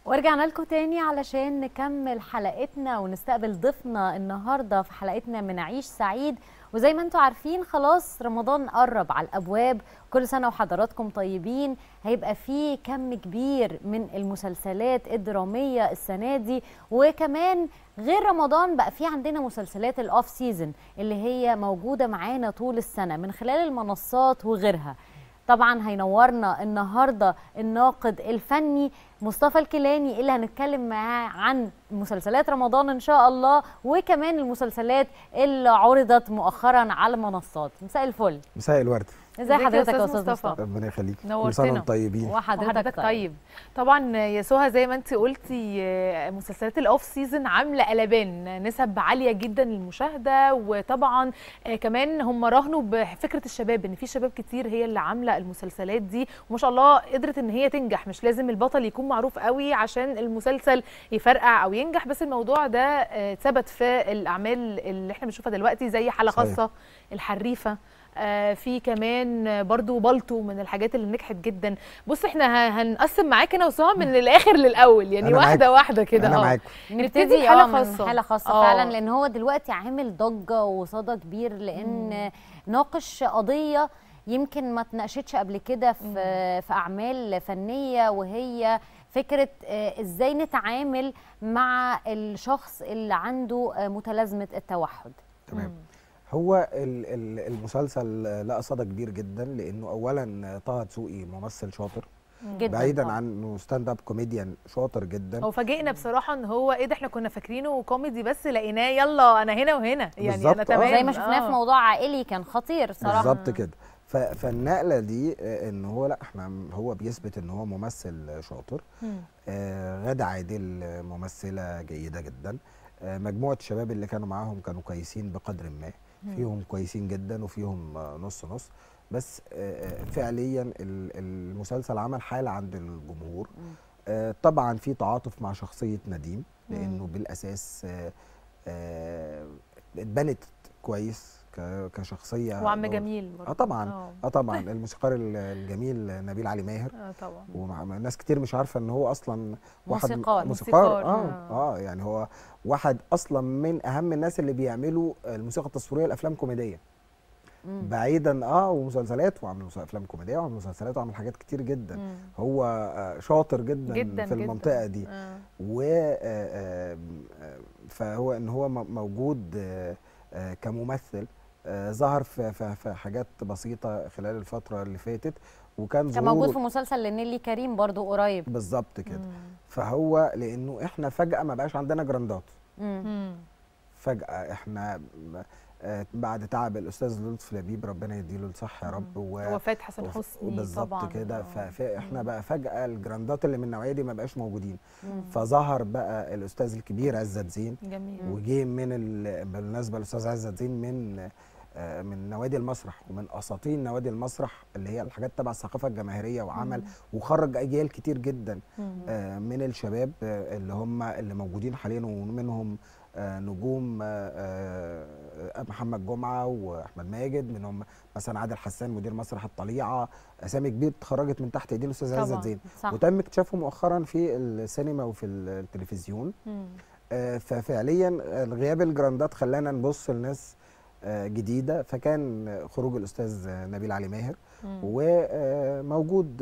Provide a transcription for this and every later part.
ورجعنا لكم تاني علشان نكمل حلقتنا ونستقبل ضيفنا النهارده في حلقتنا من عيش سعيد وزي ما انتم عارفين خلاص رمضان قرب على الابواب كل سنه وحضراتكم طيبين هيبقى في كم كبير من المسلسلات الدراميه السنه دي وكمان غير رمضان بقى في عندنا مسلسلات الاوف سيزون اللي هي موجوده معانا طول السنه من خلال المنصات وغيرها طبعا هينورنا النهارده الناقد الفني مصطفى الكيلاني اللي هنتكلم معاه عن مسلسلات رمضان ان شاء الله وكمان المسلسلات اللي عرضت مؤخرا على المنصات مساء الفل مساء الورد ازي ازيك يا حضرتك يا أستاذ استاذ مصطفى؟ مصطفى ربنا يخليك كل نورتنا. سنه وانتم طيبين وحضرتك, حضرتك طيب طبعا يا سهى زي ما انت قلتي آه، مسلسلات الاوف سيزون عامله قلبان نسب عاليه جدا للمشاهده وطبعا آه، كمان هم راهنوا بفكره الشباب ان في شباب كتير هي اللي عامله المسلسلات دي وما شاء الله قدرت ان هي تنجح مش لازم البطل يكون معروف قوي عشان المسلسل يفرقع او ينجح بس الموضوع ده آه، ثبت في الاعمال اللي احنا بنشوفها دلوقتي زي حاله صحيح. خاصه الحريفه آه، في كمان آه، برضو بالطو من الحاجات اللي نجحت جدا بص احنا ه- هنقسم معاك انا وسهى من الاخر للاول يعني أنا واحده واحده كده انا اه معاكم نبتدي نبتدي بحالة اه من خاصة. حاله خاصه آه. فعلا لان هو دلوقتي عامل ضجه وصدى كبير لان ناقش قضيه يمكن ما اتناقشتش قبل كده في في اعمال فنيه وهي فكره آه، ازاي نتعامل مع الشخص اللي عنده آه، متلازمه التوحد تمام هو ال- ال- المسلسل لقى صدى كبير جدا لانه اولا طه دسوقي ممثل شاطر جدا بعيدا آه. عن انه ستاند اب كوميديان شاطر جدا هو فاجئنا بصراحه ان هو ايه ده احنا كنا فاكرينه كوميدي بس لقيناه يلا انا هنا وهنا يعني بالظبط، انا آه. تمام زي ما شفناه في آه. موضوع عائلي كان خطير صراحه بالظبط كده ف- فالنقله دي آه، ان هو لا احنا م- هو بيثبت ان هو ممثل شاطر مم. آه، غادة عادل آه، ممثله جيده جدا آه، مجموعه الشباب اللي كانوا معاهم كانوا كويسين بقدر ما فيهم كويسين جدا وفيهم آه، نص نص بس آه، آه، فعليا ال- المسلسل عمل حاله عند الجمهور آه، طبعا في تعاطف مع شخصيه نديم لانه بالاساس آه، آه، اتبنت كويس ك- كشخصيه وعم دور- جميل برضه اه طبعا اه اه طبعا الموسيقار ال- الجميل نبيل علي ماهر آه طبعا وناس كتير مش عارفه ان هو اصلا واحد موسيقار. موسيقار موسيقار، اه اه يعني هو واحد اصلا من اهم الناس اللي بيعملوا الموسيقى التصويريه لافلام كوميديه مم. بعيدا اه ومسلسلات وعمل مس- افلام كوميديه وعمل مسلسلات وعمل حاجات كتير جدا مم. هو آه شاطر جدا, جدا في المنطقه جدا. دي آه. و آه، آه، آه، فهو ان هو م- موجود آه، آه، كممثل آه، ظهر في في في حاجات بسيطه خلال الفتره اللي فاتت وكان كان موجود ظهوره في مسلسل لنيلي كريم برضو قريب بالظبط كده مم. فهو لانه احنا فجاه ما بقاش عندنا جراندات مم. مم. فجاه احنا م- آه، بعد تعب الاستاذ لطفي لبيب ربنا يديله الصحه يا رب و وفاه حسن وف- حسني وبالظبط طبعا كده آه. ف- فاحنا بقى فجاه الجراندات اللي من النوعيه دي ما بقاش موجودين مم. فظهر بقى الاستاذ الكبير عزت زين جميل وجه من ال... بالمناسبه الاستاذ عزت زين من آه، من نوادي المسرح ومن اساطين نوادي المسرح اللي هي الحاجات تبع الثقافه الجماهيريه وعمل وخرج اجيال كتير جدا مم. آه، من الشباب آه، اللي هم اللي موجودين حاليا ومنهم آه، نجوم آه، آه، محمد جمعه واحمد ماجد منهم مثلا عادل حسان مدير مسرح الطليعه اسامي كبير اتخرجت من تحت ايدين الاستاذ عزت طبعاً. زين صح وتم اكتشافه مؤخرا في السينما وفي التلفزيون مم. آه، ففعليا آه، غياب الجراندات خلانا نبص لناس آه، جديده فكان آه، خروج الاستاذ آه، نبيل علي ماهر مم. وموجود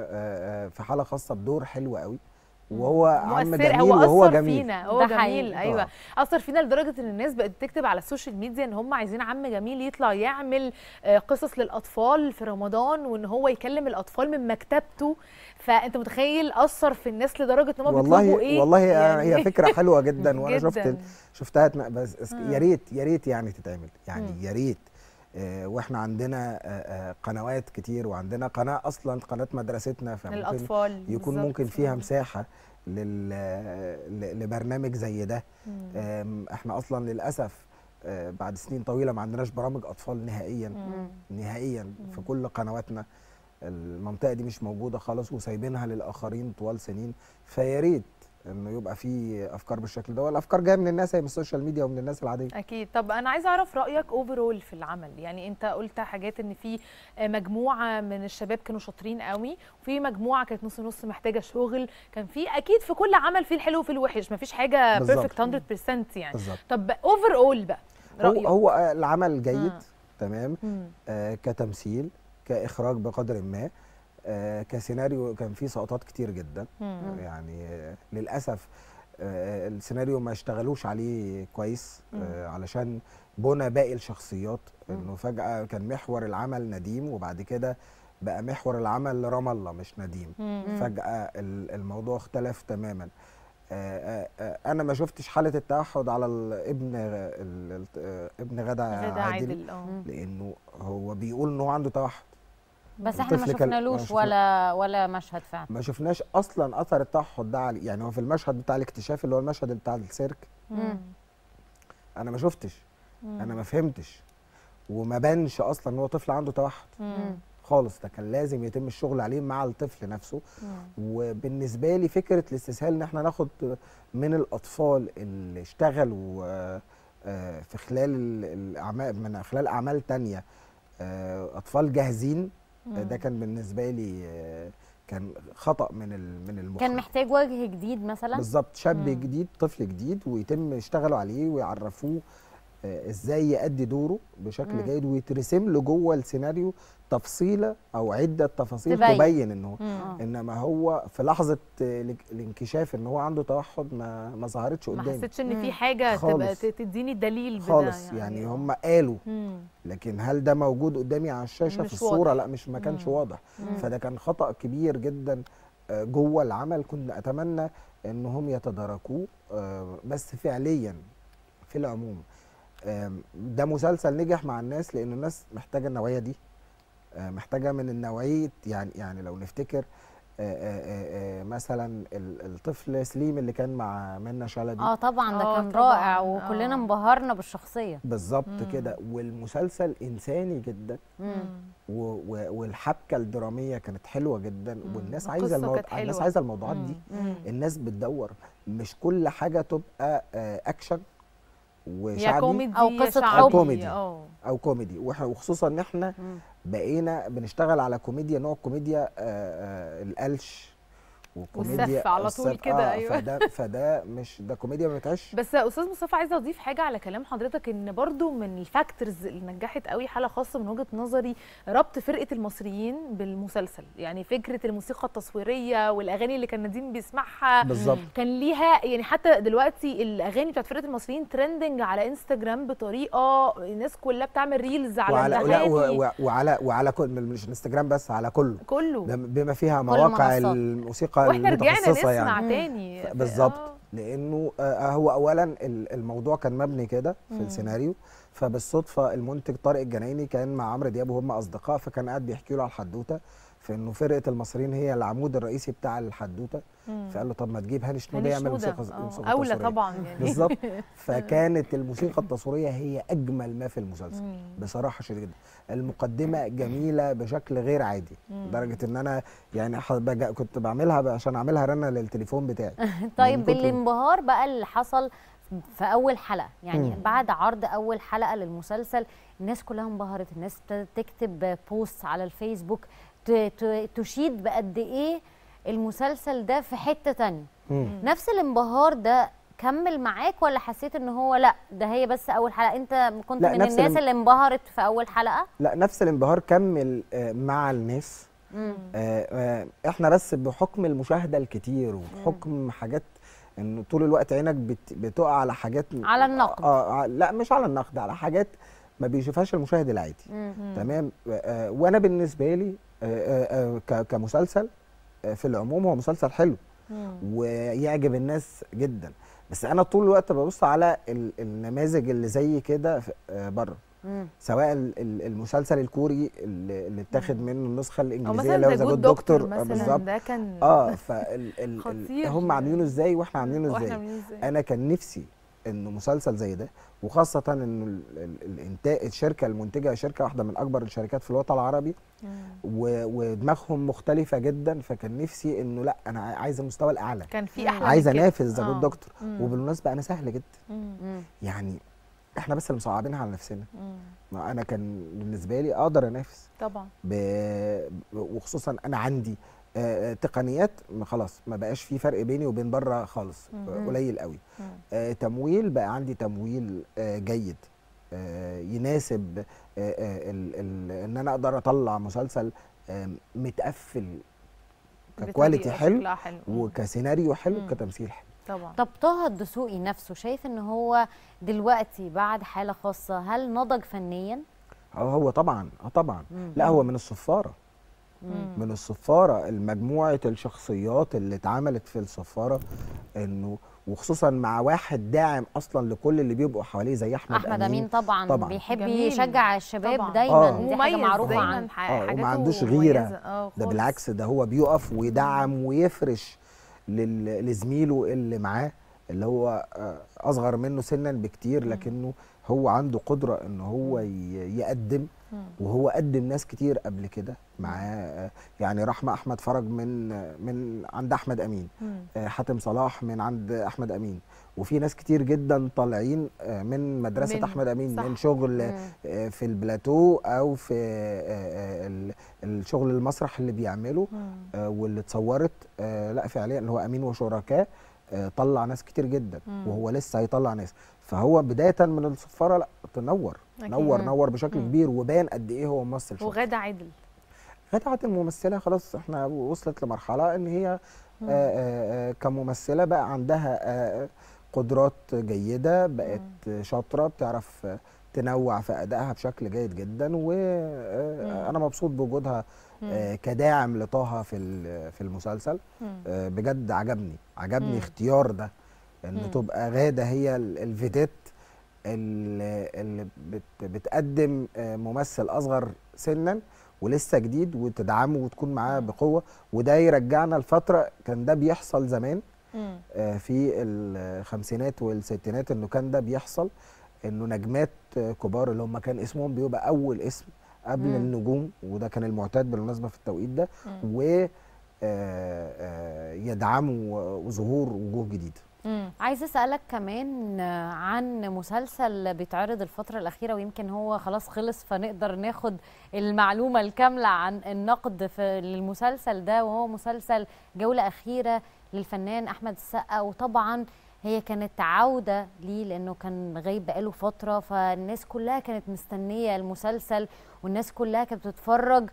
في حاله خاصه بدور حلو قوي وهو عم مؤثر جميل هو وهو أثر جميل فينا هو ده جميل حقيقي. ايوه آه. اثر فينا لدرجه ان الناس بقت تكتب على السوشيال ميديا ان هم عايزين عم جميل يطلع يعمل آه، قصص للاطفال في رمضان وان هو يكلم الاطفال من مكتبته فانت متخيل اثر في الناس لدرجه ان هم والله بيطلبوا ايه والله يعني هي فكره حلوه جدا وانا شفت جداً. شفتها اتنا- بس اس- مم. يا ريت يا ريت يعني تتعمل يعني مم. يا ريت آه، واحنا عندنا آه، آه، قنوات كتير وعندنا قناه اصلا قناه مدرستنا فممكن للاطفال يكون بالظبط. ممكن فيها آه. مساحه لل ل- لبرنامج زي ده مم. آم، احنا اصلا للاسف آه، بعد سنين طويله ما عندناش برامج اطفال نهائيا مم. نهائيا في كل قنواتنا المنطقه دي مش موجوده خالص وسايبينها للاخرين طوال سنين فيا ريت انه يبقى في افكار بالشكل ده والافكار جايه من الناس هي من السوشيال ميديا ومن الناس العاديه اكيد طب انا عايزه اعرف رايك اوفرول في العمل يعني انت قلت حاجات ان في مجموعه من الشباب كانوا شاطرين قوي وفي مجموعه كانت نص نص محتاجه شغل كان في اكيد في كل عمل في الحلو وفي الوحش مفيش حاجه بالظبط. بيرفكت 100% يعني بالظبط طب اوفرول بقى هو رايك هو آه، العمل جيد آه. تمام مم. آه كتمثيل كاخراج بقدر ما آه كسيناريو كان فيه سقطات كتير جدا مم. يعني آه للاسف آه السيناريو ما اشتغلوش عليه كويس آه علشان بنى باقي الشخصيات انه فجاه كان محور العمل نديم وبعد كده بقى محور العمل رام الله مش نديم مم. فجاه ال- الموضوع اختلف تماما آه، آه، آه، انا ما شفتش حاله التوحد على الابن ال- ال- آه، ابن غدا غدا عادل عادل اه لانه هو بيقول ان هو عنده توحد بس احنا ما الطفل كان- ما شفنالوش شفنا- ولا ولا مشهد فعلا ما شفناش اصلا اثر التوحد ده عليه يعني هو في المشهد بتاع الاكتشاف اللي هو المشهد بتاع السيرك مم. انا ما شفتش مم. انا ما فهمتش وما بانش اصلا ان هو طفل عنده توحد مم. خالص ده كان لازم يتم الشغل عليه مع الطفل نفسه مم. وبالنسبه لي فكره الاستسهال ان احنا ناخد من الاطفال اللي اشتغلوا آه، آه، في خلال ال- الاعمال من خلال اعمال تانية آه، اطفال جاهزين آه، ده كان بالنسبه لي آه، كان خطا من ال- من المخرج كان محتاج وجه جديد مثلا بالظبط شاب مم. جديد طفل جديد ويتم يشتغلوا عليه ويعرفوه آه، ازاي يأدي دوره بشكل مم. جيد ويترسم له جوه السيناريو تفصيله او عده تفاصيل تبين. تبين ان هو مم. انما هو في لحظه آه، الانك- الانكشاف ان هو عنده توحد ما ما ظهرتش ما قدامي حسيتش ان مم. في حاجه تبقى خالص. ت- تديني الدليل بده خالص يعني هم قالوا مم. لكن هل ده موجود قدامي على الشاشه مش في الصوره واضح. لا مش ما كانش مم. واضح مم. فده كان خطا كبير جدا آه، جوه العمل كنت اتمنى انهم يتداركوه آه، بس فعليا في العموم آم، ده مسلسل نجح مع الناس لان الناس محتاجه النوعيه دي آه، محتاجه من النوعيه يعني يعني لو نفتكر آه، آه، آه، آه، مثلا ال- الطفل سليم اللي كان مع منى شلبي اه طبعا ده آه كان طبعاً، رائع آه. وكلنا انبهرنا بالشخصيه بالظبط مم. كده والمسلسل انساني جدا مم. و- و- والحبكه الدراميه كانت حلوه جدا مم. والناس القصة عايزه الموضوع كانت الناس حلوة. عايزه الموضوعات مم. دي مم. الناس بتدور مش كل حاجه تبقى آه، اكشن يا وشعبي كوميدي أو يا قصة شعبي. حب. كوميدي. اه او كوميدي وإح- وخصوصا ان احنا مم. بقينا بنشتغل على كوميديا نوع كوميديا آه، آه، القلش والسف على طول السف- كده، آه أيوة. فده فده مش ده كوميديا ما بتعيش بس يا استاذ مصطفى عايزه اضيف حاجه على كلام حضرتك ان برضو من الفاكتورز اللي نجحت قوي حاله خاصه من وجهه نظري ربط فرقه المصريين بالمسلسل يعني فكره الموسيقى التصويريه والاغاني اللي كان نديم بيسمعها بالظبط كان ليها يعني حتى دلوقتي الاغاني بتاعت فرقه المصريين ترندنج على انستجرام بطريقه الناس كلها بتعمل ريلز على وعلى لا الاغاني و- و- وعلى وعلى كل مش انستجرام بس على كله كله بم- بما فيها مواقع المنصات. الموسيقى واحنا رجعنا المتخصصه نسمع يعني تاني ف- بالظبط آه. لانه آه، هو اولا ال- الموضوع كان مبني كده في مم. السيناريو فبالصدفه المنتج طارق الجنايني كان مع عمرو دياب وهم اصدقاء فكان قاعد بيحكي له على الحدوته في انه فرقه المصريين هي العمود الرئيسي بتاع الحدوته مم. فقال له طب ما تجيب هاني شنودة هاني يعمل شنودة. موسيقى آه. موسيقى اولى تصويرية. طبعا يعني بالظبط فكانت الموسيقى التصويريه هي اجمل ما في المسلسل مم. بصراحه شديد جدا المقدمه جميله بشكل غير عادي مم. لدرجه ان انا يعني ح- بجا- كنت بعملها عشان اعملها رنه للتليفون بتاعي طيب من كتر- بالانبهار بقى اللي حصل في اول حلقه يعني مم. بعد عرض اول حلقه للمسلسل الناس كلها انبهرت الناس ابتدت تكتب بوست على الفيسبوك ت- ت- تشيد بقد ايه المسلسل ده في حته تانية مم. نفس الانبهار ده كمل معاك ولا حسيت ان هو لا ده هي بس اول حلقه انت كنت لا، من نفس الناس الانب- اللي انبهرت في اول حلقه لا نفس الانبهار كمل آه، مع الناس مم. آه، آه، احنا بس بحكم المشاهده الكتير وبحكم حاجات انه طول الوقت عينك بت- بتقع على حاجات على النقد. اه ع- لا مش على النقد على حاجات ما بيشوفهاش المشاهد العادي مم. تمام آه، وانا بالنسبه لي آه، آه، آه، ك- كمسلسل آه، في العموم هو مسلسل حلو مم. ويعجب الناس جدا بس انا طول الوقت ببص على ال- النماذج اللي زي كده في- آه، بره مم. سواء ال- ال- المسلسل الكوري اللي اللي اتاخد منه النسخه او الانجليزيه مثلا اللي هو ذا ذا جود جود دكتور دكتور مثلا بالظبط ده كان اه فال ال خطير. ال هم عاملينه ازاي واحنا عاملينه واحنا ازاي عاملين ازاي انا كان نفسي انه مسلسل زي ده وخاصه انه ال- ال- الانتاج الشركه المنتجه شركه واحده من اكبر الشركات في الوطن العربي و- ودماغهم مختلفه جدا فكان نفسي انه لا انا عايز المستوى الاعلى كان في مم. احلى من عايز كده. انافس ذا آه. جود دكتور مم. وبالمناسبه انا سهل جدا مم. مم. يعني احنا بس اللي مصعبينها على نفسنا مم. ما انا كان بالنسبه لي اقدر انافس طبعا ب... وخصوصا انا عندي آه، آه، تقنيات ما خلاص ما بقاش في فرق بيني وبين بره خالص مم. آه، قليل قوي مم. آه، تمويل بقى عندي تمويل آه، جيد آه، يناسب آه، آه، ال- ال- ان انا اقدر اطلع مسلسل آه، متقفل ككواليتي بطريقة حلو شكلها حلو مم. وكسيناريو حلو مم. كتمثيل حلو طبعا طب طه الدسوقي نفسه شايف ان هو دلوقتي بعد حاله خاصه هل نضج فنيا؟ اه هو طبعا اه طبعا مم. لا هو من الصفاره مم. من الصفاره المجموعه الشخصيات اللي اتعملت في الصفاره انه وخصوصا مع واحد داعم اصلا لكل اللي بيبقوا حواليه زي احمد, احمد امين طبعا, طبعاً. بيحب جميل. يشجع الشباب طبعاً. دايما آه. دي حاجه مميز معروفه دايما عنه ح- اه وما حاجاته عندوش مميزة. غيره اه ده خالص. بالعكس ده هو بيقف ويدعم ويفرش لل- لزميله اللي معاه اللي هو آه، اصغر منه سنا بكتير مم. لكنه هو عنده قدره ان هو ي- يقدم مم. وهو قدم ناس كتير قبل كده معاه آه، يعني رحمه احمد فرج من آه، من عند احمد امين مم. آه، حاتم صلاح من عند احمد امين وفي ناس كتير جدا طالعين آه، من مدرسه منه، احمد امين صح. من شغل مم. آه، في البلاتو او في آه، آه، ال- الشغل المسرح اللي بيعمله مم. آه، واللي اتصورت آه، لا فعليا اللي هو امين وشركاه آه، طلع ناس كتير جدا مم. وهو لسه هيطلع ناس فهو بدايه من الصفاره لا تنور أكيد. نور مم. نور بشكل مم. كبير وبان قد ايه هو ممثل شاطر وغادة عادل غادة عادل الممثله خلاص احنا وصلت لمرحله ان هي مم. آه، آه، آه، كممثله بقى عندها آه، قدرات جيده بقت شاطره بتعرف آه، تنوع في ادائها بشكل جيد جدا مم. وانا مبسوط بوجودها مم. آه، كداعم لطه في ال- في المسلسل مم. آه، بجد عجبني عجبني مم. اختيار ده ان مم. تبقى غاده هي ال- الفيديت اللي, اللي بت بتقدم آه، ممثل اصغر سنا ولسه جديد وتدعمه وتكون معاه مم. بقوه وده يرجعنا لفتره كان ده بيحصل زمان مم. آه، في الخمسينات والستينات انه كان ده بيحصل انه نجمات آه، كبار اللي هم كان اسمهم بيبقى اول اسم قبل مم. النجوم وده كان المعتاد بالمناسبه في التوقيت ده مم. و آه، آه، يدعموا ظهور وجوه جديده مم. عايزه اسالك كمان عن مسلسل بيتعرض الفتره الاخيره ويمكن هو خلاص خلص فنقدر ناخد المعلومه الكامله عن النقد في للمسلسل ده وهو مسلسل جوله اخيره للفنان احمد السقا وطبعا هي كانت عوده ليه لانه كان غايب بقاله فتره فالناس كلها كانت مستنيه المسلسل والناس كلها كانت بتتفرج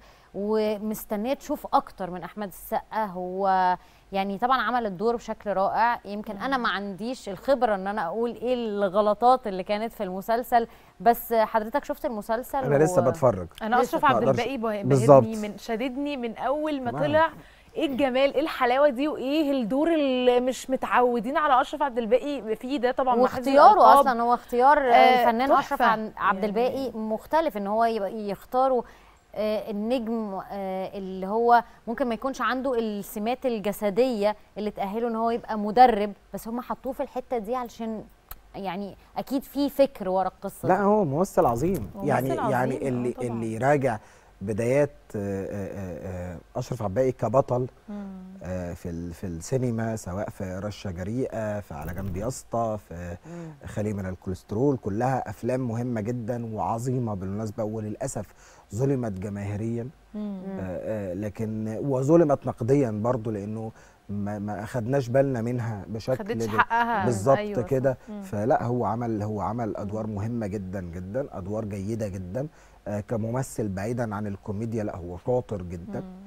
ومستنيه تشوف اكتر من احمد السقا هو يعني طبعا عمل الدور بشكل رائع يمكن انا ما عنديش الخبره ان انا اقول ايه الغلطات اللي كانت في المسلسل بس حضرتك شفت المسلسل انا لسه بتفرج انا لسه اشرف ما عبد أقدرش. الباقي به- بالظبط. بهدني من شددني من اول ما تمام. طلع ايه الجمال ايه الحلاوه دي وايه الدور اللي مش متعودين على اشرف عبد الباقي فيه ده طبعا مع حفظ واختياره الألقاب. اصلا هو اختيار آه، الفنان تحفة. اشرف عن- عبد يعني- الباقي مختلف ان هو يبقى يختاروا آه، النجم آه، اللي هو ممكن ما يكونش عنده السمات الجسديه اللي تاهله ان هو يبقى مدرب بس هم حطوه في الحته دي علشان يعني اكيد في فكر ورا القصه لا دي. هو ممثل عظيم ممثل يعني عظيم، يعني آه اللي طبعاً. اللي يراجع بدايات آه، آه، آه، اشرف عباقي كبطل مم. آه، في ال- في السينما سواء في رشه جريئه في على جنب يسطا في مم. خالي من الكوليسترول كلها افلام مهمه جدا وعظيمه بالمناسبه وللاسف ظلمت جماهيريا مم. آه، آه، لكن وظلمت نقديا برضو لانه ما ما اخدناش بالنا منها بشكل خدتش ب- حقها بالظبط أيوة صح. كده مم. فلا هو عمل هو عمل ادوار مهمه جدا جدا ادوار جيده جدا آه كممثل بعيدا عن الكوميديا لا هو شاطر جدا مم.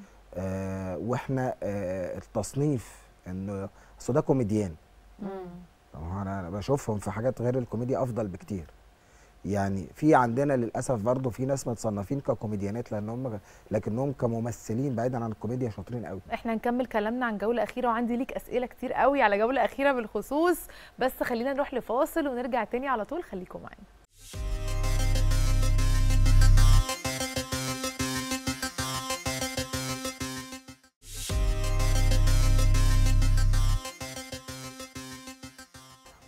آه واحنا آه التصنيف انه اصل ده كوميديان مم. طب هو انا بشوفهم في حاجات غير الكوميديا افضل بكتير يعني في عندنا للاسف برضو في ناس متصنفين ككوميديانات لان هم لكنهم كممثلين بعيدا عن الكوميديا شاطرين قوي احنا نكمل كلامنا عن جوله اخيره وعندي ليك اسئله كتير قوي على جوله اخيره بالخصوص بس خلينا نروح لفاصل ونرجع تاني على طول خليكم معانا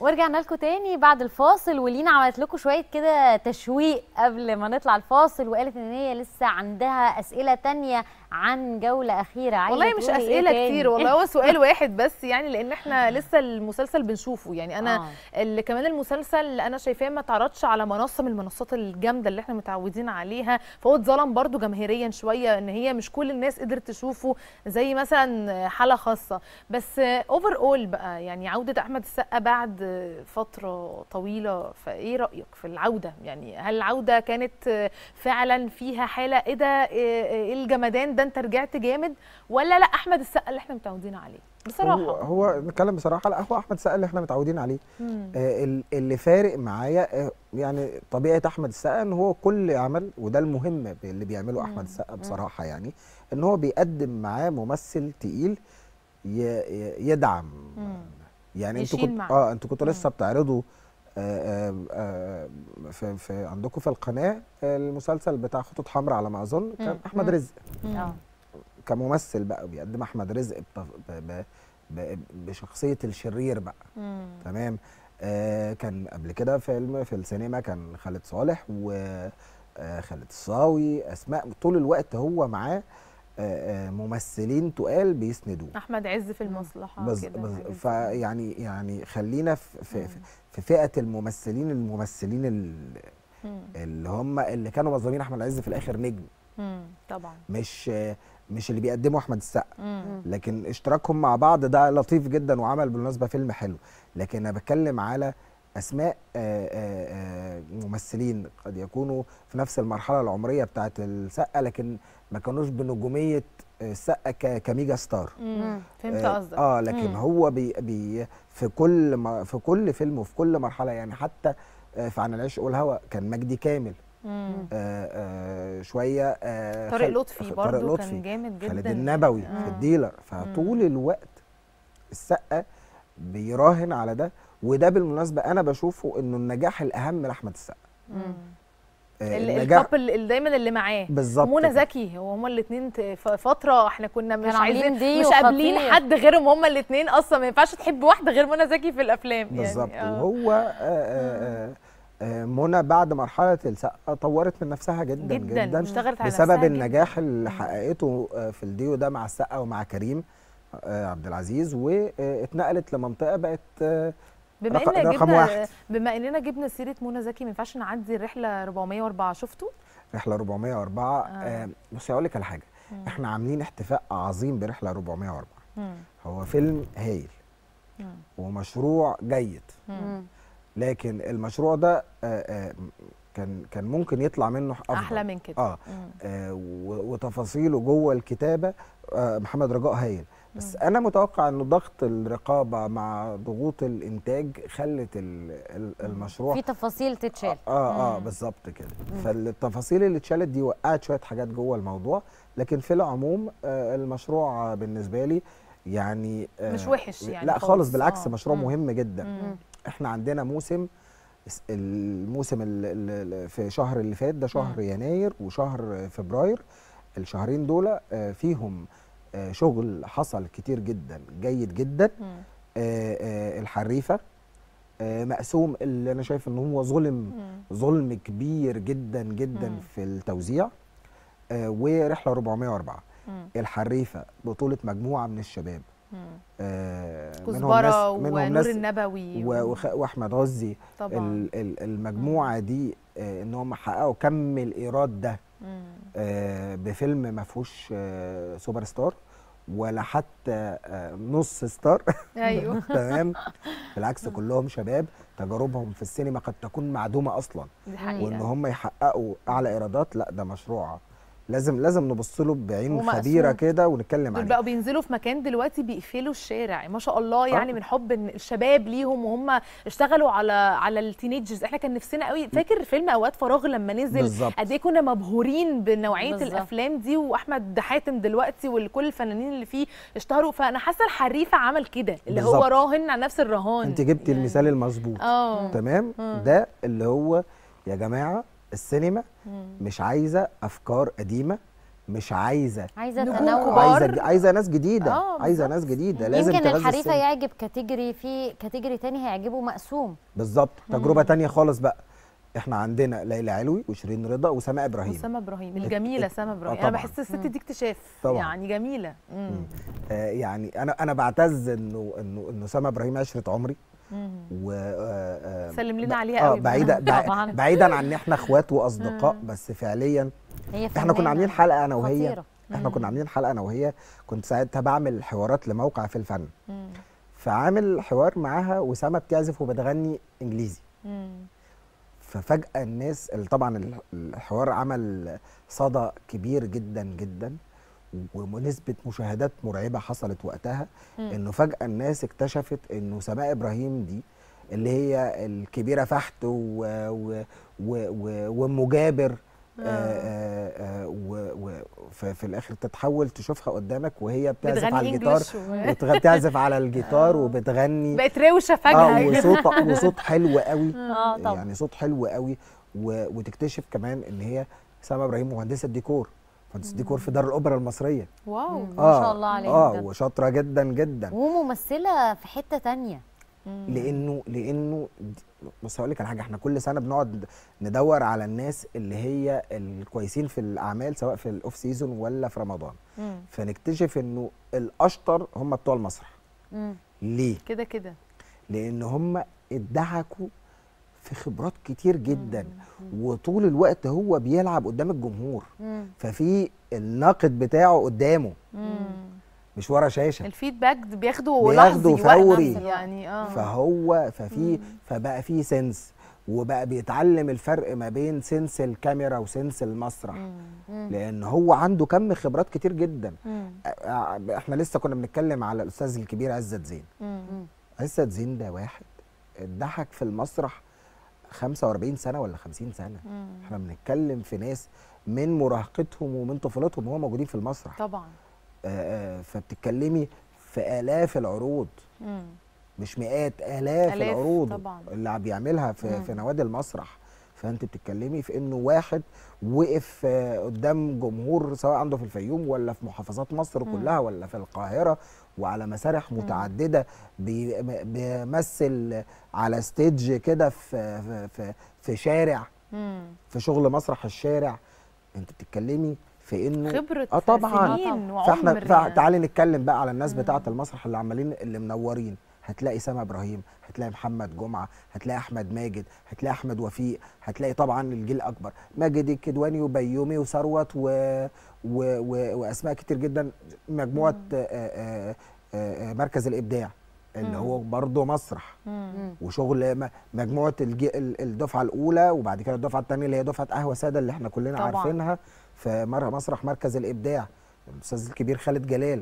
ورجعنا لكم تاني بعد الفاصل ولينا عملت لكم شويه كده تشويق قبل ما نطلع الفاصل وقالت ان هي لسه عندها اسئله تانية عن جوله اخيره عايزه والله مش تقولي إيه اسئله تاني؟ كتير والله هو سؤال واحد بس يعني لان احنا لسه المسلسل بنشوفه يعني انا آه. اللي كمان المسلسل اللي انا شايفاه ما اتعرضش على منصه من المنصات الجامده اللي احنا متعودين عليها فهو اتظلم برضو جماهيريا شويه ان هي مش كل الناس قدرت تشوفه زي مثلا حاله خاصه بس اوفر اول بقى يعني عوده احمد السقا بعد فتره طويله فايه رايك في العوده يعني هل العوده كانت فعلا فيها حاله ايه ده ايه إيه الجمدان ده انت رجعت جامد ولا لا احمد السقا اللي احنا متعودين عليه بصراحه هو, هو نتكلم بصراحه لا هو احمد السقا اللي احنا متعودين عليه مم. آه، ال- اللي فارق معايا آه، يعني طبيعه احمد السقا ان هو كل عمل وده المهم اللي بيعمله مم. احمد السقا بصراحه يعني ان هو بيقدم معاه ممثل تقيل ي- ي- يدعم مم. يعني انتوا يشيل كنت معاه. اه انتوا كنتوا مم. لسه بتعرضوا آه، آه، آه، في في عندكم في القناه المسلسل بتاع خطوط حمراء على ما اظن كان مم. احمد مم. رزق اه كممثل بقى بيقدم احمد رزق بتف- ب- ب- ب- بشخصيه الشرير بقى مم. تمام آه كان قبل كده فيلم في السينما كان خالد صالح وخالد الصاوي اسماء طول الوقت هو معاه آه آه ممثلين تقال بيسندوه احمد عز في المصلحه بز كده بز حاجة زي فيعني يعني خلينا في في, مم. في فئه الممثلين الممثلين ال- مم. اللي هم اللي كانوا مظلومين احمد عز في الاخر نجم مم. طبعا مش آه مش اللي بيقدموا احمد السقا مم. لكن اشتراكهم مع بعض ده لطيف جدا وعمل بالمناسبه فيلم حلو لكن انا بتكلم على اسماء آه، آه، آه، ممثلين قد يكونوا في نفس المرحله العمريه بتاعه السقا لكن ما كانوش بنجوميه السقا ك- كميجا ستار مم. فهمت آه، قصدك اه لكن مم. هو بي بي في كل ما في كل فيلم وفي كل مرحله يعني حتى آه، في عن العشق والهوى كان مجدي كامل مم. آه آه شويه آه طارق خال- لطفي طارق برضو لطفي كان جامد جدا خالد النبوي آه. في الديلر فطول الوقت السقا بيراهن على ده وده بالمناسبه انا بشوفه انه النجاح الاهم لاحمد السقا مم. آه، ال- النجاح الكابل اللي دايما اللي معاه بالظبط ومنى كده. زكي هو هما الاثنين فتره احنا كنا مش كانوا عاملين عايزين دي مش قابلين وخطير. حد غيرهم هما الاثنين اصلا ما ينفعش تحب واحده غير منى زكي في الافلام بالظبط يعني آه. وهو آه، آه، آه، آه، منى بعد مرحله السقا طورت من نفسها جدا جدا جدا اشتغلت على بسبب نفسها النجاح اللي مم. حققته آه، في الديو ده مع السقا ومع كريم آه، عبد العزيز واتنقلت لمنطقه بقت آه، بما رق- اننا رقم جبنا واحد. بما اننا جبنا سيره منى زكي ما ينفعش نعدي الرحله 404 شفتوا؟ رحله 404 آه. آه. بصي اقول لك على حاجه مم. احنا عاملين احتفاء عظيم برحله 404 مم. هو فيلم هايل مم. ومشروع جيد مم. لكن المشروع ده آه، آه، كان كان ممكن يطلع منه افضل احلى من كده اه, مم. آه و- وتفاصيله جوه الكتابه آه محمد رجاء هايل بس مم. انا متوقع ان ضغط الرقابه مع ضغوط الانتاج خلت ال- ال- المشروع في تفاصيل تتشال اه اه مم. بالظبط كده فالتفاصيل اللي اتشالت دي وقعت شويه حاجات جوه الموضوع لكن في العموم آه المشروع آه، بالنسبه لي يعني آه مش وحش يعني لا خالص. خالص بالعكس آه. مشروع مم. مهم جدا مم. احنا عندنا موسم الس- الموسم ال- ال- ال- في شهر اللي فات ده شهر مم. يناير وشهر فبراير الشهرين دول آه، فيهم آه، شغل حصل كتير جدا جيد جدا مم. آه، آه، الحريفه آه، مقسوم اللي انا شايف ان هو ظلم مم. ظلم كبير جدا جدا مم. في التوزيع آه، ورحله 404 مم. الحريفه بطوله مجموعه من الشباب مم. آه، كزبره منهم ونور ناس النبوي و- وخ- واحمد غزي طبعا ال- ال- المجموعه دي آه، ان هم حققوا كم الايراد ده مم. آه، بفيلم ما فيهوش آه، سوبر ستار ولا حتى آه، نص ستار ايوه تمام بالعكس كلهم شباب تجاربهم في السينما قد تكون معدومه اصلا دي وان حقيقه هم يحققوا اعلى ايرادات لا ده مشروع لازم لازم نبص له بعين ومقسوم. خبيره كده ونتكلم دول عليه بقوا بينزلوا في مكان دلوقتي بيقفلوا الشارع ما شاء الله يعني آه. من حب إن الشباب ليهم وهم اشتغلوا على على التينيجرز احنا كان نفسنا قوي فاكر فيلم اوقات فراغ لما نزل بالظبط قد ايه كنا مبهورين بنوعيه بالظبط. الافلام دي واحمد حاتم دلوقتي وكل الفنانين اللي فيه اشتهروا فانا حاسه الحريفه عمل كده اللي هو بالظبط. راهن على نفس الرهان انت جبتي يعني. المثال المظبوط اه تمام مم. ده اللي هو يا جماعه السينما مم. مش عايزه افكار قديمه مش عايزه عايزه نجوم تنوع كبار. عايزه عايزه ناس جديده آه، عايزه بالظبط. ناس جديده لازم يمكن تغذي الحريفه السن. يعجب كاتيجوري في كاتيجوري تاني هيعجبه مقسوم بالظبط تجربه تانية خالص بقى احنا عندنا ليلى علوي وشيرين رضا وسماء ابراهيم وسام ابراهيم الجميله سام ابراهيم آه، انا طبعاً. بحس الست دي اكتشاف طبعاً. يعني جميله مم. آه يعني انا انا بعتز انه انه انه سما ابراهيم عشره عمري مم. و آه، آه، سلم لنا ب- عليها اه قوي بقى. بعيدا بع- طبعاً. بعيدا عن ان احنا اخوات واصدقاء بس فعليا هي احنا كنا فنانة عاملين حلقه انا وهي خطيرة. احنا كنا عاملين حلقه انا وهي كنت ساعتها بعمل حوارات لموقع في الفن مم. فعامل حوار معاها وسما بتعزف وبتغني انجليزي مم. ففجاه الناس ال- طبعا ال- الحوار عمل صدى كبير جدا جدا ونسبه مشاهدات مرعبه حصلت وقتها مم. انه فجاه الناس اكتشفت انه سماء ابراهيم دي اللي هي الكبيره فحت و و و و وام جابر آه، آه، آه، و- و- ف- في الاخر تتحول تشوفها قدامك وهي بتعزف بتغني على الجيتار انجلش و- وتغ- بتعزف على الجيتار وبتغني بقت روشه اه فجاه وصوت وصوت حلو قوي اه طبعا يعني صوت حلو قوي و... وتكتشف كمان ان هي سما ابراهيم مهندسه ديكور مهندسه ديكور في دار الاوبرا المصريه واو مم. ما شاء الله عليها اه بجد. وشاطره جدا جدا وممثله في حته تانية مم. لانه لانه د- بص هقول لك على حاجه احنا كل سنه بنقعد ندور على الناس اللي هي الكويسين في الاعمال سواء في الاوف سيزون ولا في رمضان مم. فنكتشف انه الاشطر هم بتوع المسرح مم. ليه كده كده لان هم ادعكوا في خبرات كتير جدا وطول الوقت هو بيلعب قدام الجمهور مم. ففي الناقد بتاعه قدامه مم. مش ورا شاشه الفيدباك ده بياخده بياخده لحظي وقت فوري. يعني اه فهو ففي فبقى في سنس وبقى بيتعلم الفرق ما بين سنس الكاميرا وسنس المسرح مم. لان هو عنده كم خبرات كتير جدا مم. أ- أ- احنا لسه كنا بنتكلم على الاستاذ الكبير عزت زين مم. عزت زين ده واحد اتضحك في المسرح 45 سنه ولا 50 سنه مم. احنا بنتكلم في ناس من مراهقتهم ومن طفولتهم وهم موجودين في المسرح طبعا آه، آه، فبتتكلمي في الاف العروض مم. مش مئات الاف, آلاف العروض طبعا. اللي عم بيعملها في, مم. في نوادي المسرح فانت بتتكلمي في انه واحد وقف آه، قدام جمهور سواء عنده في الفيوم ولا في محافظات مصر مم. كلها ولا في القاهره وعلى مسارح متعدده بي- م- بيمثل على ستيج كده في, في, في, في شارع مم. في شغل مسرح الشارع انت بتتكلمي في انه خبره اه طبعا سنين فاحنا وعمر فع- يعني. تعالي نتكلم بقى على الناس بتاعه المسرح اللي عمالين اللي منورين هتلاقي سما ابراهيم هتلاقي محمد جمعه هتلاقي احمد ماجد هتلاقي احمد وفيق هتلاقي طبعا الجيل الاكبر ماجد الكدواني وبيومي وثروت و... و... و... واسماء كتير جدا مجموعه آه، آه، آه، آه، مركز الابداع اللي مم. هو برضه مسرح مم. وشغل م- مجموعه الجي... ال- الدفعه الاولى وبعد كده الدفعه الثانيه اللي هي دفعه قهوه ساده اللي احنا كلنا طبعاً. عارفينها في مر- مسرح مركز الابداع الاستاذ الكبير خالد جلال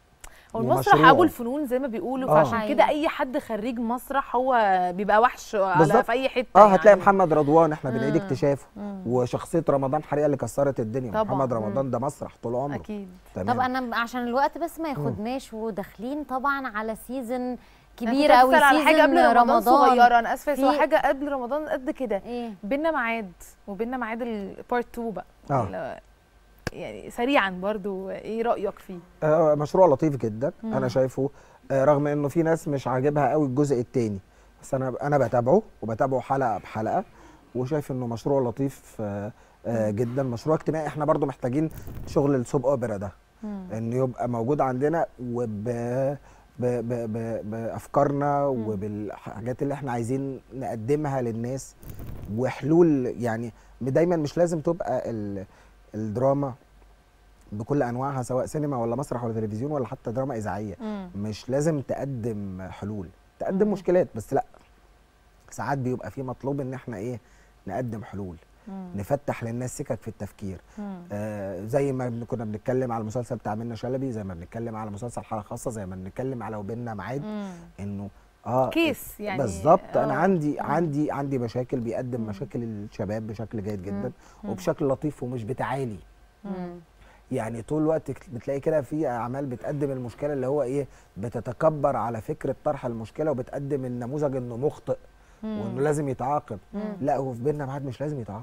هو المسرح ومشروع. ابو الفنون زي ما بيقولوا آه. فعشان كده اي حد خريج مسرح هو بيبقى وحش على بالظبط. في اي حته اه هتلاقي يعني. محمد رضوان احنا بنعيد مم. اكتشافه مم. وشخصيه رمضان حريقه اللي كسرت الدنيا طبعاً. محمد مم. رمضان ده مسرح طول عمره اكيد طب تمام انا عشان الوقت بس ما ياخدناش وداخلين طبعا على سيزون أنا كبير كنت قوي هسأل على حاجه قبل سيزون رمضان, صغيره انا اسفه بس هو في- حاجه قبل رمضان قد كده ايه بينا ميعاد وبينا ميعاد البارت 2 بقى آه. ولا- يعني سريعا برضو ايه رايك فيه آه مشروع لطيف جدا مم. انا شايفه آه رغم انه في ناس مش عاجبها قوي الجزء الثاني بس انا انا بتابعه وبتابعه حلقه بحلقه وشايف انه مشروع لطيف آه آه جدا مشروع اجتماعي احنا برضو محتاجين شغل السوب اوبرا ده انه يبقى موجود عندنا وب ب ب ب بافكارنا وبالحاجات اللي احنا عايزين نقدمها للناس وحلول يعني دايما مش لازم تبقى ال- الدراما بكل انواعها سواء سينما ولا مسرح ولا تلفزيون ولا حتى دراما اذاعيه مم. مش لازم تقدم حلول تقدم مم. مشكلات بس لا ساعات بيبقى في مطلوب ان احنا ايه نقدم حلول مم. نفتح للناس سكك في التفكير مم. آه زي ما بن- كنا بنتكلم على المسلسل بتاع منة شلبي زي ما بنتكلم على مسلسل حاله خاصه زي ما بنتكلم على وبيننا ميعاد مم. انه اه كيس يعني بالظبط انا آه. عندي مم. عندي عندي مشاكل بيقدم مم. مشاكل الشباب بشكل جيد جدا مم. وبشكل لطيف ومش بتعالي مم. يعني طول الوقت كت- بتلاقي كده في اعمال بتقدم المشكله اللي هو ايه بتتكبر على فكره طرح المشكله وبتقدم النموذج انه مخطئ مم. وانه لازم يتعاقب مم. لا هو في بيننا ميعاد مش لازم يتعاقب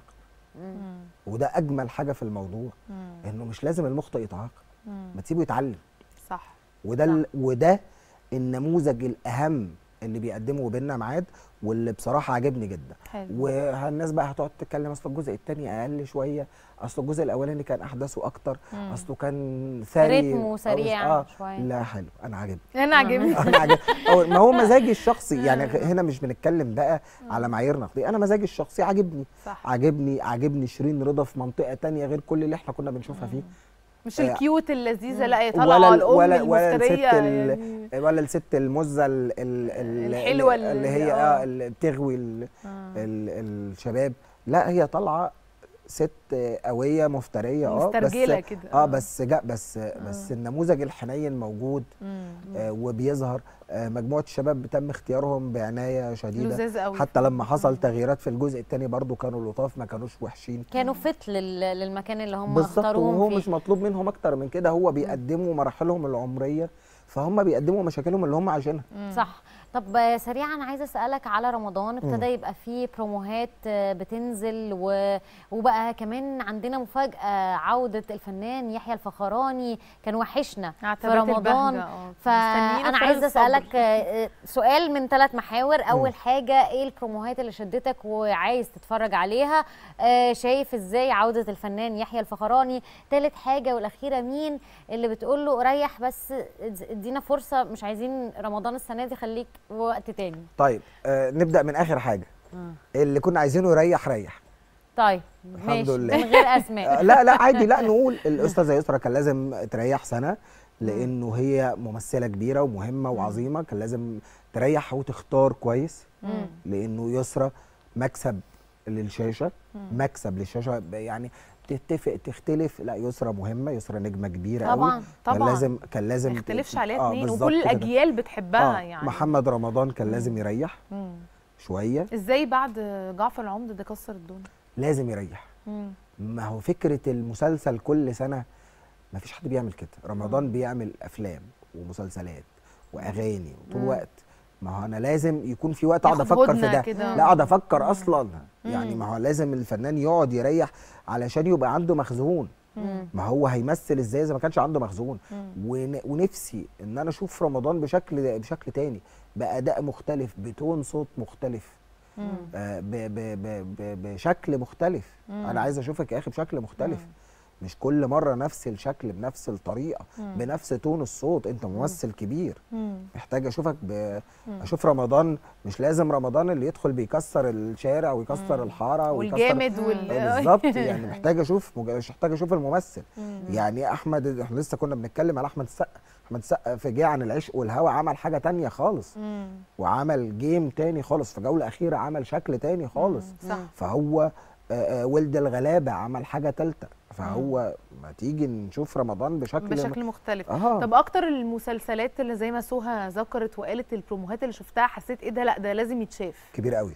مم. وده اجمل حاجه في الموضوع مم. انه مش لازم المخطئ يتعاقب مم. ما تسيبه يتعلم صح وده ال... وده النموذج الاهم اللي بيقدمه بينا معاد واللي بصراحه عجبني جدا حلو والناس بقى هتقعد تتكلم اصل الجزء الثاني اقل شويه اصل الجزء الاولاني كان احداثه اكتر مم. اصله كان ثري رتمه أو- سريع اه شويه لا حلو انا عاجبني انا عاجبني انا عاجبني أو ما هو مزاجي الشخصي يعني هنا مش بنتكلم بقى على معايير نقديه انا مزاجي الشخصي عاجبني صح عاجبني عاجبني شيرين رضا في منطقه تانية غير كل اللي احنا كنا بنشوفها فيه مش آه، الكيوت اللذيذه مم. لا هي ولا طالعه ال- الام ولا- ولا الست المفتريه ال- يعني ولا الست المزه ال- ال- ال- الحلوة اللي, اللي اللي- هي آه. اه اللي بتغوي ال- آه. ال- الشباب لا هي طالعه ست قويه مفتريه اه بس مسترجله كده اه بس جا بس بس النموذج الحنين موجود مم. آه وبيظهر آه مجموعه الشباب تم اختيارهم بعنايه شديده لذاذ قوي حتى لما حصل تغييرات في الجزء الثاني برضو كانوا لطاف ما كانوش وحشين كانوا فت لل- للمكان اللي هم بالظبط اختاروهم وهو فيه مش مطلوب منهم اكتر من كده هو بيقدموا مراحلهم العمريه فهم بيقدموا مشاكلهم اللي هم عايشينها مم. صح طب آه، سريعا عايزه اسالك على رمضان ابتدى يبقى فيه بروموهات آه، بتنزل و... وبقى كمان عندنا مفاجاه عوده الفنان يحيى الفخراني كان وحشنا في اعتبرت رمضان البهجة، آه. فانا مستنيينه عايزه بفارغ الصبر. اسالك آه، سؤال من ثلاث محاور اول حاجه ايه البروموهات اللي شدتك وعايز تتفرج عليها آه، شايف ازاي عوده الفنان يحيى الفخراني ثالث حاجه والاخيره مين اللي بتقول له ريح بس ادينا فرصه مش عايزين رمضان السنه دي خليك وقت تاني طيب آه نبدا من اخر حاجه اللي كنا عايزينه يريح ريح طيب الحمد ماشي لله. من غير اسماء آه لا لا عادي لا نقول الاستاذه يسرا كان لازم تريح سنه لانه هي ممثله كبيره ومهمه وعظيمه كان لازم تريح وتختار كويس مم. لانه يسرا مكسب للشاشه مكسب للشاشه يعني تتفق تختلف لا يسرا مهمه يسرا نجمه كبيره قوي طبعا كان طبعا لازم كان لازم ما يختلفش ت- عليها آه، اتنين بالظبط وكل كده. الاجيال بتحبها آه يعني محمد رمضان كان لازم يريح مم. شويه ازاي بعد جعفر العمده ده كسر الدنيا لازم يريح مم. ما هو فكره المسلسل كل سنه ما فيش حد بيعمل كده رمضان بيعمل افلام ومسلسلات واغاني وطول مم. الوقت ما هو انا لازم يكون في وقت اقعد ياخد افكر في هدنة ده كده. لا اقعد افكر اصلا يعني مم. ما هو لازم الفنان يقعد يريح علشان يبقى عنده مخزون مم. ما هو هيمثل ازاي اذا ما كانش عنده مخزون مم. ون- ونفسي ان انا اشوف رمضان بشكل بشكل تاني باداء مختلف بتون صوت مختلف مم. آه، ب ب ب ب بشكل مختلف مم. انا عايز اشوفك يا اخي بشكل مختلف مم. مش كل مره نفس الشكل بنفس الطريقه مم. بنفس تون الصوت انت ممثل كبير مم. محتاج اشوفك ب... مم. اشوف رمضان مش لازم رمضان اللي يدخل بيكسر الشارع ويكسر مم. الحاره ويكسر والجامد وال آه، بالظبط يعني محتاج اشوف مج- مش محتاج اشوف الممثل مم. يعني احمد احنا لسه كنا بنتكلم على احمد السقا احمد السقا في جه عن العشق والهوى عمل حاجه تانية خالص مم. وعمل جيم تاني خالص في جوله اخيره عمل شكل تاني خالص مم. صح فهو آه، آه، ولد الغلابه عمل حاجه تالته فهو ما تيجي نشوف رمضان بشكل بشكل مختلف اه طب اكتر المسلسلات اللي زي ما سوها ذكرت وقالت البروموهات اللي شفتها حسيت ايه ده لا ده لازم يتشاف كبير قوي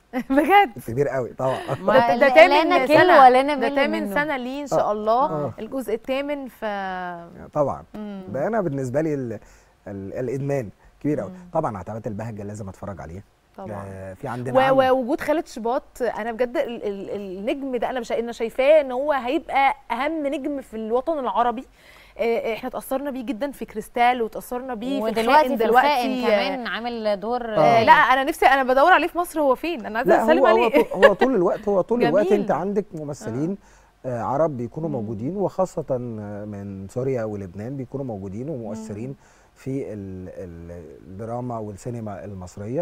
بجد كبير قوي طبعا ما ده, ده لا- تامن لا سنه نكل ولا ده نمل تامن منه. سنه ليه ان شاء الله آه. الجزء الثامن ف طبعا مم. ده انا بالنسبه لي ال ال الادمان كبير قوي مم. طبعا عتبات البهجه لازم اتفرج عليه طبعا آه في عندنا و- عم- ووجود خالد شباط انا بجد ال- ال- النجم ده انا مش انا شايفاه ان هو هيبقى اهم نجم في الوطن العربي آه، احنا اتاثرنا بيه جدا في كريستال واتاثرنا بيه في ودلوقتي الخائن في الخائن كمان عامل دور آه آه. لا انا نفسي انا بدور عليه في مصر هو فين انا عايزه لا اسلم هو هو عليه طول, هو طول الوقت هو طول الوقت جميل. انت عندك ممثلين آه عرب بيكونوا موجودين وخاصه آه، من سوريا ولبنان بيكونوا موجودين ومؤثرين في ال- ال- الدراما والسينما المصريه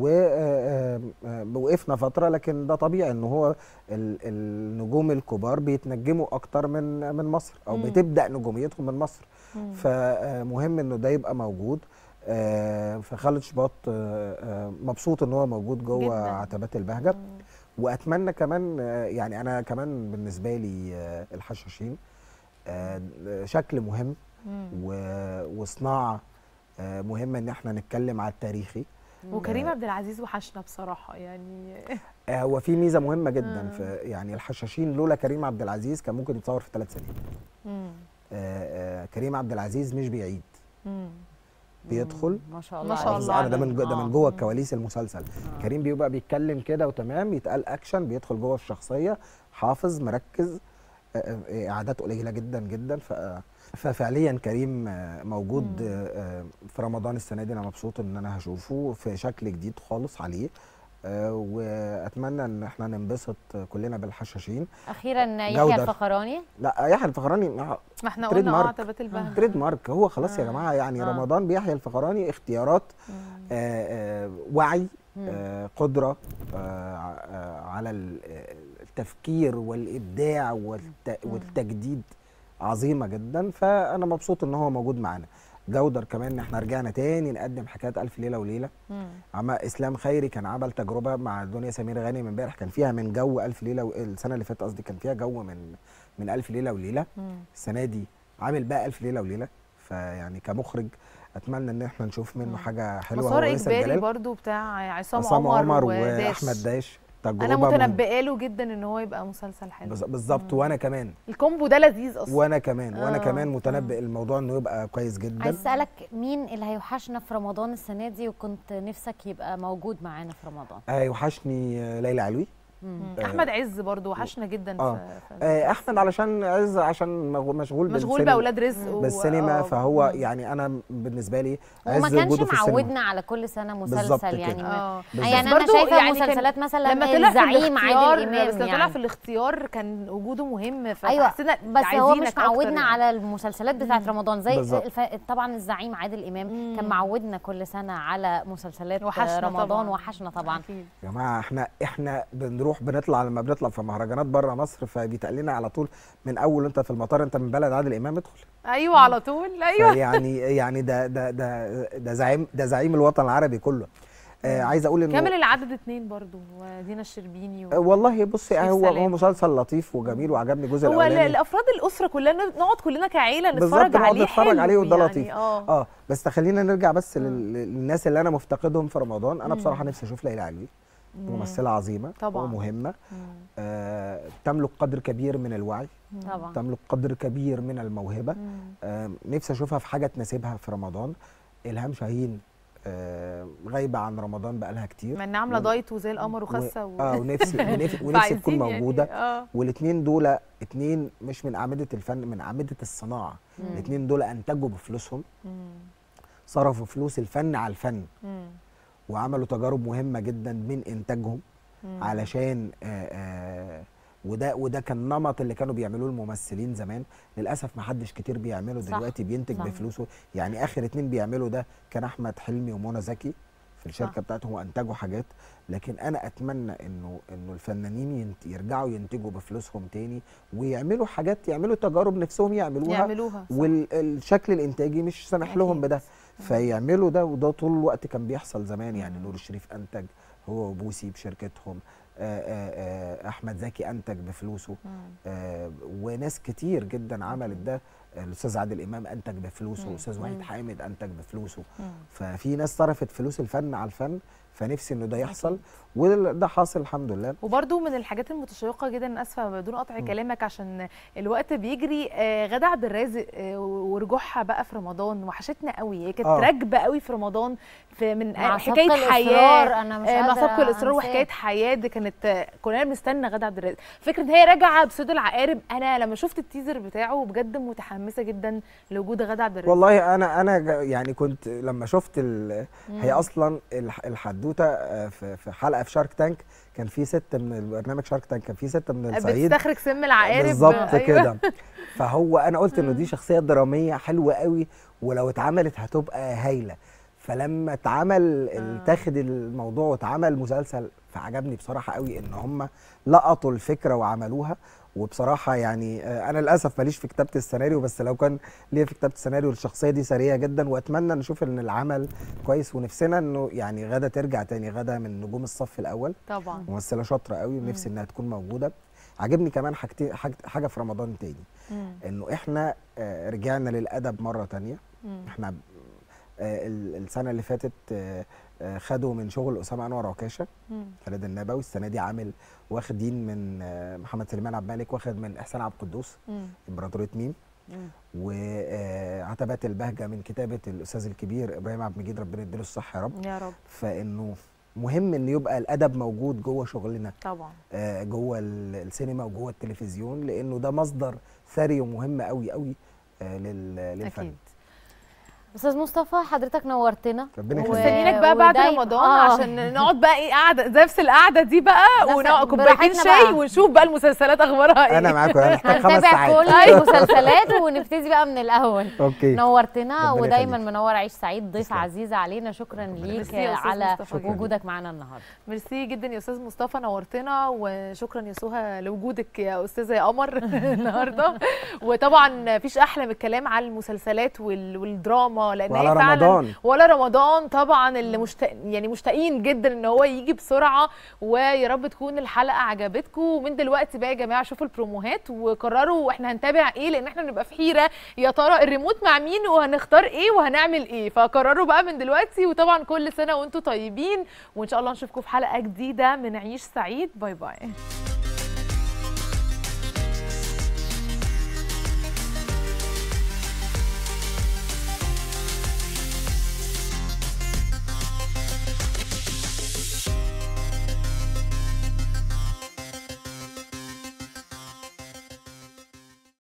ووقفنا فتره لكن ده طبيعي ان هو ال- النجوم الكبار بيتنجموا اكتر من من مصر او مم. بتبدا نجوميتهم من مصر مم. فمهم انه ده يبقى موجود آه، فخالد شباط آه، آه، مبسوط ان هو موجود جوه جداً. عتبات البهجه واتمنى كمان آه، يعني انا كمان بالنسبه لي آه، الحشاشين آه، شكل مهم مم. و- وصناعه آه، مهمه ان احنا نتكلم على التاريخي وكريم عبد العزيز وحشنا بصراحه يعني آه، هو في ميزه مهمه جدا مم. في يعني الحشاشين لولا كريم عبد العزيز كان ممكن يتصور في ثلاث سنين مم. آه، آه، كريم عبد العزيز مش بيعيد مم. بيدخل ما شاء ما الله شاء عليه. الله انا ده من جو ده آه. من جوه الكواليس المسلسل آه. كريم بيبقى بيتكلم كده وتمام يتقال اكشن بيدخل جوه الشخصيه حافظ مركز آه، آه، اعداد قليله جدا جدا ف ففعليا كريم آه، موجود آه، آه، في رمضان السنه دي انا مبسوط ان انا هشوفه في شكل جديد خالص عليه آه، واتمنى ان احنا ننبسط كلنا بالحشاشين اخيرا يحيى جودة. الفخراني لا يحيى الفخراني ما- ما احنا تريد قلنا اه مارك. عتبات البهجه تريد مارك هو خلاص يا آه. جماعه يعني آه. رمضان بيحيى الفخراني اختيارات مم. آه، آه، وعي مم. آه، قدرة آه، ع- آه، على ال- آه، التفكير والإبداع والت- والتجديد عظيمة جدا فأنا مبسوط إن هو موجود معانا جودر كمان إن إحنا رجعنا تاني نقدم حكايات ألف ليلة وليلة مم. عم إسلام خيري كان عمل تجربة مع دنيا سمير غانم امبارح كان فيها من جو ألف ليلة و... السنة اللي فاتت قصدي كان فيها جو من من ألف ليلة وليلة مم. السنة دي عامل بقى ألف ليلة وليلة فيعني كمخرج أتمنى إن إحنا نشوف منه مم. حاجة حلوة مسار هو ياسر اجباري جلال. برضو بتاع عصام, عصام عمر, عمر وداش واحمد داش تجربه انا من- متنبئه له جدا ان هو يبقى مسلسل حلو بز- بالظبط مم. وانا كمان الكومبو ده لذيذ اصلا وانا كمان وانا آه، كمان متنبئ الموضوع انه يبقى كويس جدا عايز اسالك مين اللي هيوحشنا في رمضان السنه دي وكنت نفسك يبقى موجود معانا في رمضان آه يوحشني آه، ليلى علوي مم. مم. آه. احمد عز برضو وحشنا جدا آه. في, في آه احمد علشان عز عشان مغ- مشغول مشغول بالسينما- باولاد رزق و- بالسينما آه. فهو مم. يعني انا بالنسبه لي وما عز كانش وجوده في السينما معودنا على كل سنه بالظبط مسلسل يعني كده. ما- اه بالظبط. يعني بس انا برضو شايفه يعني كان مسلسلات مثلا لما طلع في الزعيم عادل الاختيار بس امام لما طلع يعني في الاختيار كان وجوده مهم ايوه فحسينا بس هو عايزينك مش أكتر معودنا يعني. على المسلسلات بتاعت مم. رمضان زي بالظبط. الف... طبعا الزعيم عادل امام مم. كان معودنا كل سنه على مسلسلات وحشنا رمضان طبعا. وحشنا طبعا أكيد. يا جماعه احنا احنا بنروح بنطلع لما بنطلع في مهرجانات بره مصر فبيتقال لنا على طول من اول انت في المطار انت من بلد عادل امام ادخل ايوه على طول ايوه يعني يعني ده ده ده ده زعيم ده زعيم الوطن العربي كله آه عايز اقول انه كامل العدد اتنين برضو ودينا الشربيني و... آه، والله بصي شريف هو هو سلام. مسلسل لطيف وجميل وعجبني الجزء هو ال- الاولاني الافراد الاسره كلنا نقعد كلنا كعيله بالظبط، نتفرج نقعد عليه نتفرج حلو عليه وده يعني. لطيف. اه اه بس خلينا نرجع بس مم. لل- للناس اللي انا مفتقدهم في رمضان انا مم. بصراحه نفسي اشوف ليلى علوي مم. ممثله عظيمه طبعاً. ومهمه مم. آه تملك قدر كبير من الوعي طبعا تملك قدر كبير من الموهبه مم. آه نفسي اشوفها في حاجه تناسبها في رمضان الهام شاهين آه غايبه عن رمضان بقالها كتير ما انها عامله و- دايت وزي القمر وخاسه و... اه ونفسي ونفسي, ونفسي تكون فعايزين يعني- موجوده اه والاثنين دول اتنين مش من اعمده الفن من اعمده الصناعه مم. الاثنين دول انتجوا بفلوسهم مم. صرفوا فلوس الفن على الفن مم. وعملوا تجارب مهمه جدا من انتاجهم مم. علشان آآ آآ وده وده كان نمط اللي كانوا بيعملوه الممثلين زمان للاسف ما حدش كتير بيعمله صح، دلوقتي بينتج صح. بفلوسه يعني اخر اتنين بيعملوا ده كان احمد حلمي ومنى زكي في الشركه صح. بتاعتهم وانتجوا حاجات لكن انا اتمنى انه انه الفنانين ينت يرجعوا ينتجوا بفلوسهم تاني ويعملوا حاجات يعملوا تجارب نفسهم يعملوها يعملوها صح. والشكل الانتاجي مش سامح لهم أكيد. بده فيعملوا ده وده طول الوقت كان بيحصل زمان يعني مم. نور الشريف انتج هو وبوسي بشركتهم آآ آآ احمد زكي انتج بفلوسه مم. آه وناس كتير جدا عملت ده الاستاذ عادل امام انتج بفلوسه مم. الاستاذ وحيد مم. حامد انتج بفلوسه مم. ففي ناس صرفت فلوس الفن على الفن فنفسي انه ده يحصل وده حاصل الحمد لله وبرده من الحاجات المتشوقه جدا أنا اسفه بدون قطع مم. كلامك عشان الوقت بيجري آه، غادة عبد الرازق آه، ورجوعها بقى في رمضان وحشتنا قوي هي كانت آه. راكبه قوي في رمضان في من مع آه، سبق حكايه الإصرار، حياه انا مش آه، مع قادرة سبق الاصرار أنساه. وحكايه حياه دي كانت آه، كلنا بنستنى غادة عبد الرازق فكره ان هي راجعه بصيد العقارب انا لما شفت التيزر بتاعه بجد متحمسه جدا لوجود غادة عبد الرازق والله انا انا جا- يعني كنت لما شفت ال- هي مم. اصلا الح- الحدوته آه، في في حلقه في شارك تانك كان في ست من البرنامج شارك تانك كان في ست من الصعيد بتستخرج سم العقارب بالظبط أيوة. كده فهو انا قلت انه دي شخصيه دراميه حلوه قوي ولو اتعملت هتبقى هايله فلما اتعمل آه. اتاخد الموضوع واتعمل مسلسل فعجبني بصراحه قوي ان هم لقطوا الفكره وعملوها وبصراحه يعني آه، انا للاسف ماليش في كتابه السيناريو بس لو كان ليا في كتابه السيناريو الشخصيه دي سريعه جدا واتمنى نشوف ان العمل كويس ونفسنا انه يعني غاده ترجع تاني غاده من نجوم الصف الاول طبعا ممثله شاطره قوي ونفسي انها تكون موجوده عجبني كمان حاجتين حاجه حاجة في رمضان تاني مم. انه احنا آه، رجعنا للادب مره تانية مم. احنا آه، ال- السنه اللي فاتت آه، آه، خدوا من شغل اسامه انور عكاشه مم. خالد النبوي السنه دي عامل واخدين من آه، محمد سليمان عبد الملك واخد من احسان عبد القدوس مم. امبراطوريه ميم مم. و آه، معتبات البهجه من كتابه الاستاذ الكبير ابراهيم عبد المجيد ربنا يديله الصحه يا رب يا رب فانه مهم ان يبقى الادب موجود جوه شغلنا طبعا آه، جوه ال- السينما وجوه التلفزيون لانه ده مصدر ثري ومهم قوي قوي آه، لل- للفن اكيد استاذ مصطفى حضرتك نورتنا ربنا و- يخليك مستنيينك بقى بعد ودايما- رمضان آه. عشان نقعد بقى ايه قاعده نفس القعده دي بقى نفس- ونقعد كوبايتين براحتنا شاي بقى. ونشوف بقى المسلسلات اخبارها ايه انا معاكم هنحتاج خمس هنتابع ساعات كل المسلسلات ونبتدي بقى من الاول اوكي نورتنا ربنا ودايما يخليك. منور عيش سعيد ضيف تسلم. عزيز علينا شكرا ليك ميرسي يا أستاذ على مصطفى جدا. وجودك معانا النهارده ميرسي جدا يا استاذ مصطفى نورتنا وشكرا يا سهى لوجودك يا استاذه يا قمر النهارده وطبعا مفيش احلى من الكلام على المسلسلات وال- والدراما لان هي وعلى فعلا رمضان ولا رمضان طبعا اللي مشتاق يعني مشتاقين جدا ان هو يجي بسرعه ويا رب تكون الحلقه عجبتكم ومن دلوقتي بقى يا جماعه شوفوا البروموهات وقرروا احنا هنتابع ايه لان احنا بنبقى في حيره يا ترى الريموت مع مين وهنختار ايه وهنعمل ايه فقرروا بقى من دلوقتي وطبعا كل سنه وانتم طيبين وان شاء الله نشوفكم في حلقه جديده من عيش سعيد باي باي